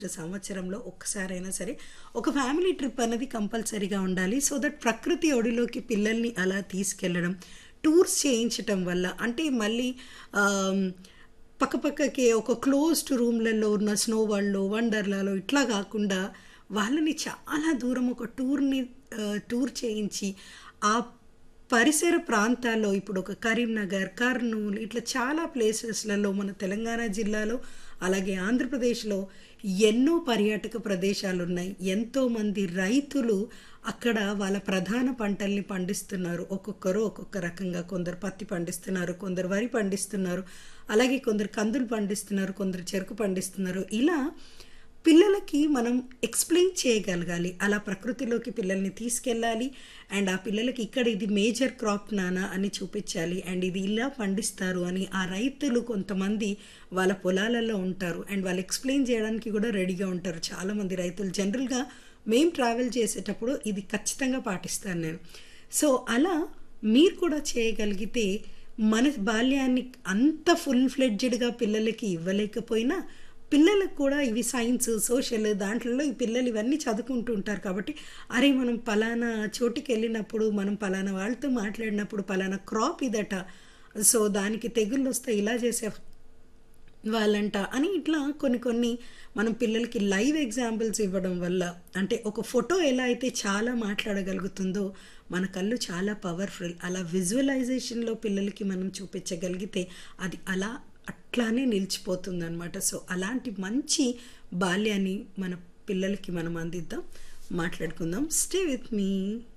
సంవత్సరంలో ఒక్కసారైనా సరే ఒక ఫ్యామిలీ ట్రిప్ అనేది కంపల్సరీగా ఉండాలి సో దట్ ప్రకృతి ఒడిలోకి పిల్లల్ని అలా తీసుకెళ్ళడం టూర్స్ చేయించటం వల్ల అంటే మళ్ళీ ఆమ్, పక్కపక్కకి ఒక క్లోజ్డ్ రూమ్లలో ఉన్న స్నో వరల్డ్లో వండర్లాలో ఇట్లా కాకుండా వాళ్ళని చాలా దూరం ఒక టూర్ని ఆ, టూర్ చేయించి ఆ పరిసర ప్రాంతాల్లో ఇప్పుడు ఒక కరీంనగర్ కర్నూలు ఇట్లా చాలా ప్లేసెస్లలో మన తెలంగాణ జిల్లాలో అలాగే ఆంధ్రప్రదేశ్లో ఎన్నో పర్యాటక ప్రదేశాలు ఉన్నాయి ఎంతోమంది రైతులు అక్కడ వాళ్ళ ప్రధాన పంటల్ని పండిస్తున్నారు ఒక్కొక్కరు ఒక్కొక్క రకంగా కొందరు పత్తి పండిస్తున్నారు కొందరు వరి పండిస్తున్నారు అలాగే కొందరు కందులు పండిస్తున్నారు కొందరు చెరుకు పండిస్తున్నారు ఇలా పిల్లలకి మనం ఎక్స్ప్లెయిన్ చేయగలగాలి అలా ప్రకృతిలోకి పిల్లల్ని తీసుకెళ్ళాలి అండ్ ఆ పిల్లలకి ఇక్కడ ఇది మేజర్ క్రాప్ నానా అని చూపించాలి అండ్ ఇది ఇలా పండిస్తారు అని ఆ రైతులు కొంతమంది వాళ్ళ పొలాలలో ఉంటారు అండ్ వాళ్ళు ఎక్స్ప్లెయిన్ చేయడానికి కూడా రెడీగా ఉంటారు చాలామంది రైతులు జనరల్గా మేము ట్రావెల్ చేసేటప్పుడు ఇది ఖచ్చితంగా పాటిస్తాను నేను సో అలా మీరు కూడా చేయగలిగితే మన బాల్యాన్ని అంత ఫుల్ ఫ్లెడ్జెడ్గా పిల్లలకి ఇవ్వలేకపోయినా పిల్లలకు కూడా ఇవి సైన్స్ సోషల్ దాంట్లో ఈ పిల్లలు ఇవన్నీ చదువుకుంటూ ఉంటారు కాబట్టి అరే మనం పలానా చోటికి వెళ్ళినప్పుడు మనం పలానా వాళ్ళతో మాట్లాడినప్పుడు పలానా క్రాప్ ఇదట సో దానికి తెగుళ్ళు వస్తే ఇలా చేసే వాళ్ళంట అని ఇట్లా కొన్ని కొన్ని మనం పిల్లలకి లైవ్ ఎగ్జాంపుల్స్ ఇవ్వడం వల్ల అంటే ఒక ఫోటో ఎలా అయితే చాలా మాట్లాడగలుగుతుందో మన కళ్ళు చాలా పవర్ఫుల్ అలా విజువలైజేషన్లో పిల్లలకి మనం చూపించగలిగితే అది అలా అట్లానే నిలిచిపోతుంది అనమాట సో అలాంటి మంచి బాల్యాన్ని మన పిల్లలకి మనం అందిద్దాం మాట్లాడుకుందాం స్టే విత్ మీ